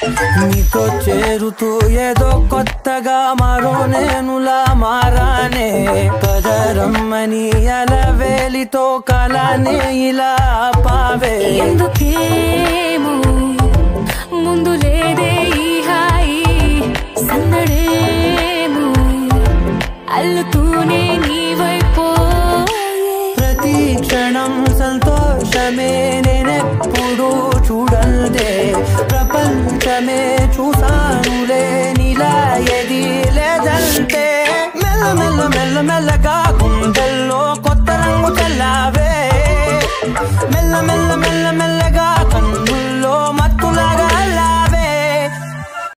నీతో చేరుతూ ఏదో కొత్తగా మరో నేనులా మారానే కదరమ్మని అలవేలితో కలానే ఇలా పావే ఎందుకేమో ముందు లేదే ఈ హాయి సందడేమో అల్లుతూనే నీ వైపో ప్రతి క్షణం సంతోషమే నేనెప్పుడు చూడల్దే ప్రపంచమే చూసానులే నీలా ఎది లేదంటే మెల్ల మెల్ల మెల్ల మెల్లగా గుండెల్లో కొత్త రంగు చల్లావే మెల్ల మెల్ల మెల్ల